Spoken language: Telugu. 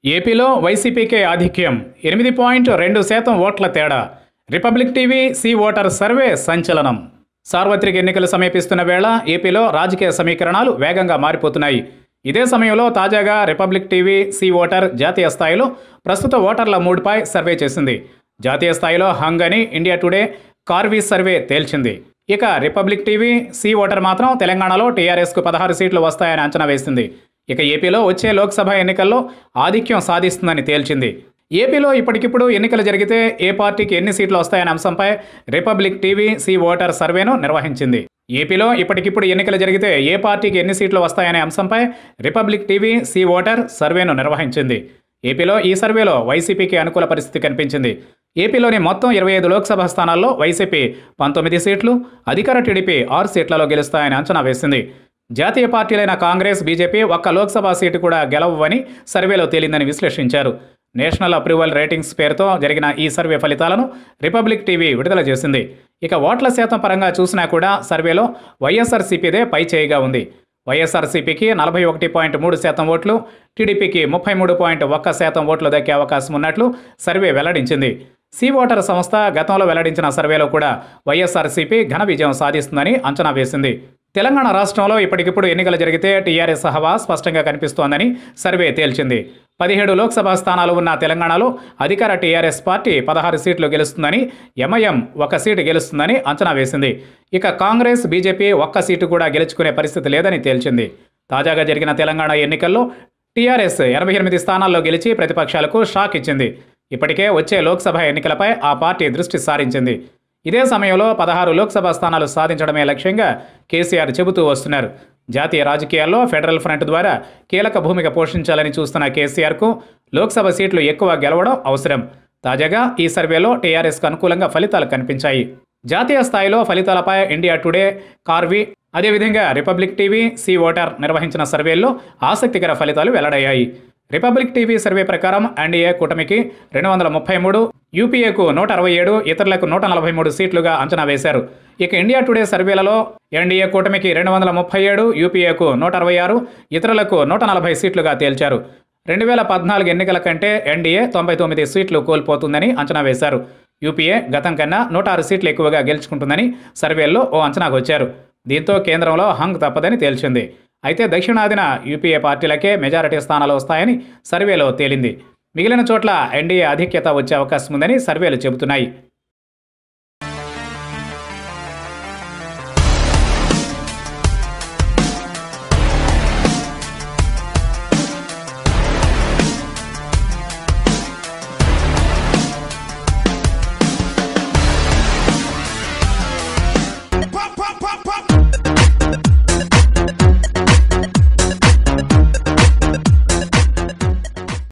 ఏపీలో వైసీపీకే ఆధిక్యం ఎనిమిది పాయింట్ రెండు శాతం ఓట్ల తేడా Republic TV C voter survey సంచలనం సార్వత్రిక ఎన్నికలు సమీపిస్తున్న వేళ ఏపీలో రాజకీయ సమీకరణాలు వేగంగా మారిపోతున్నాయి ఇదే సమయంలో తాజాగా రిపబ్లిక్ టీవీ సి ఓటర్ జాతీయ స్థాయిలో ప్రస్తుత ఓటర్ల మూడుపై సర్వే చేసింది జాతీయ స్థాయిలో హంగ్ అని ఇండియా టుడే కార్వీ సర్వే తేల్చింది ఇక రిపబ్లిక్ టీవీ సి ఓటర్ మాత్రం తెలంగాణలో టీఆర్ఎస్కు పదహారు సీట్లు వస్తాయని అంచనా వేసింది ఇక ఏపీలో వచ్చే లోక్సభ ఎన్నికల్లో ఆధిక్యం సాధిస్తుందని తేల్చింది ఏపీలో ఇప్పటికిప్పుడు ఎన్నికలు జరిగితే ఏ పార్టీకి ఎన్ని సీట్లు వస్తాయనే అంశంపై రిపబ్లిక్ టీవీ సి ఓటర్ సర్వేను నిర్వహించింది ఏపీలో ఇప్పటికిప్పుడు ఎన్నికలు జరిగితే ఏ పార్టీకి ఎన్ని సీట్లు వస్తాయనే అంశంపై రిపబ్లిక్ టీవీ సి ఓటర్ సర్వేను నిర్వహించింది ఏపీలో ఈ సర్వేలో వైసీపీకి అనుకూల పరిస్థితి కనిపించింది ఏపీలోని మొత్తం ఇరవై ఐదు లోక్సభ స్థానాల్లో వైసీపీ పంతొమ్మిది సీట్లు అధికార టీడీపీ ఆరు సీట్లలో గెలుస్తాయని అంచనా వేసింది జాతీయ పార్టీలైన కాంగ్రెస్ బీజేపీ ఒక్క లోక్సభ సీటు కూడా గెలవని సర్వేలో తేలిందని విశ్లేషించారు నేషనల్ అప్రూవల్ రేటింగ్స్ పేరుతో జరిగిన ఈ సర్వే ఫలితాలను రిపబ్లిక్ టీవీ విడుదల చేసింది ఇక ఓట్ల శాతం పరంగా చూసినా కూడా సర్వేలో వైఎస్ఆర్సీపీదే పై చేయిగా ఉంది వైఎస్ఆర్సీపీకి నలభై ఒకటి పాయింట్ మూడు శాతం ఓట్లు టీడీపీకి ముప్పై మూడు పాయింట్ ఒక్క శాతం ఓట్లు దక్కే అవకాశం ఉన్నట్లు సర్వే వెల్లడించింది సి ఓటర్ సంస్థ గతంలో వెల్లడించిన సర్వేలో కూడా వైఎస్ఆర్సీపీ ఘన విజయం సాధిస్తుందని అంచనా వేసింది తెలంగాణ రాష్ట్రంలో ఇప్పటికిప్పుడు ఎన్నికలు జరిగితే టీఆర్ఎస్ హవా స్పష్టంగా కనిపిస్తోందని సర్వే తేల్చింది పదిహేడు లోక్సభ స్థానాలు ఉన్న తెలంగాణలో అధికార టీఆర్ఎస్ పార్టీ పదహారు సీట్లు గెలుస్తుందని ఎంఐఎం ఒక సీటు గెలుస్తుందని అంచనా వేసింది ఇక కాంగ్రెస్ బీజేపీ ఒక్క సీటు కూడా గెలుచుకునే పరిస్థితి లేదని తేల్చింది తాజాగా జరిగిన తెలంగాణ ఎన్నికల్లో టీఆర్ఎస్ ఎనభై ఎనిమిది స్థానాల్లో గెలిచి ప్రతిపక్షాలకు షాక్ ఇచ్చింది ఇప్పటికే వచ్చే లోక్సభ ఎన్నికలపై ఆ పార్టీ దృష్టి సారించింది ఇదే సమయంలో పదహారు లోక్సభ స్థానాలు సాధించడమే లక్ష్యంగా కేసీఆర్ చెబుతూ వస్తున్నారు జాతీయ రాజకీయాల్లో ఫెడరల్ ఫ్రంట్ ద్వారా కీలక భూమిక పోషించాలని చూస్తున్న కేసీఆర్కు లోక్సభ సీట్లు ఎక్కువ గెలవడం అవసరం తాజాగా ఈ సర్వేలో టీఆర్ఎస్కు అనుకూలంగా ఫలితాలు కనిపించాయి జాతీయ స్థాయిలో ఫలితాలపై ఇండియా టుడే కార్వి అదేవిధంగా రిపబ్లిక్ టీవీ సి ఓటర్ నిర్వహించిన సర్వేల్లో ఆసక్తికర ఫలితాలు వెల్లడయ్యాయి రిపబ్లిక్ టీవీ సర్వే ప్రకారం ఎన్డీఏ కూటమికి రెండు వందల ముప్పై మూడు యూపీఏకు నూట అరవై ఏడు ఇతరులకు నూట నలభై మూడు సీట్లుగా అంచనా వేశారు ఇక ఇండియా టుడే సర్వేలలో ఎన్డీఏ కూటమికి రెండు వందల ముప్పై ఏడు యూపీఏకు నూట అరవై ఆరు ఇతరులకు నూట నలభై సీట్లుగా తేల్చారు రెండు వేల పద్నాలుగు ఎన్నికల కంటే ఎన్డీఏ తొంభై తొమ్మిది సీట్లు కోల్పోతుందని అంచనా వేశారు యూపీఏ గతం కన్నా నూట ఆరు సీట్లు ఎక్కువగా గెలుచుకుంటుందని సర్వేల్లో ఓ అంచనాకు వచ్చారు దీంతో కేంద్రంలో హంగ్ తప్పదని తేల్చింది అయితే దక్షిణాదిన యూపీఏ పార్టీలకే మెజారిటీ స్థానాలు వస్తాయని సర్వేలో తేలింది మిగిలిన చోట్ల ఎన్డీఏ ఆధిక్యత వచ్చే అవకాశం ఉందని సర్వేలు చెబుతున్నాయి